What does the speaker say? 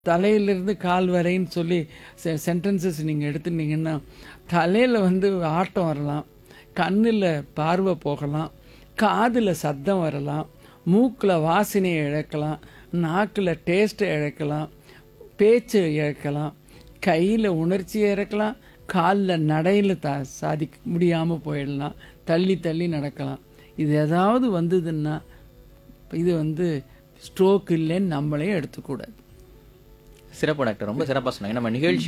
தலையிலிருந்து கால் வரைன்னு சொல்லி சென்டென்சஸ் நீங்கள் எடுத்துட்டீங்கன்னா தலையில் வந்து ஆட்டம் வரலாம் கண்ணில் பார்வை போகலாம் காதில் சத்தம் வரலாம் மூக்கில் வாசனையை இழக்கலாம் நாக்கில் டேஸ்ட்டை இழக்கலாம் பேச்சு இழக்கலாம் கையில் உணர்ச்சியை இழக்கலாம் காலில் நடையில் த சாதிக்க முடியாமல் போயிடலாம் தள்ளி தள்ளி நடக்கலாம் இது ஏதாவது வந்ததுன்னா இது வந்து ஸ்ட்ரோக் இல்லைன்னு நம்மளே எடுத்துக்கூடாது சிறப்பு டாக்டர் ரொம்ப சிறப்பாக சொன்னாங்க நம்ம நிகழ்ச்சி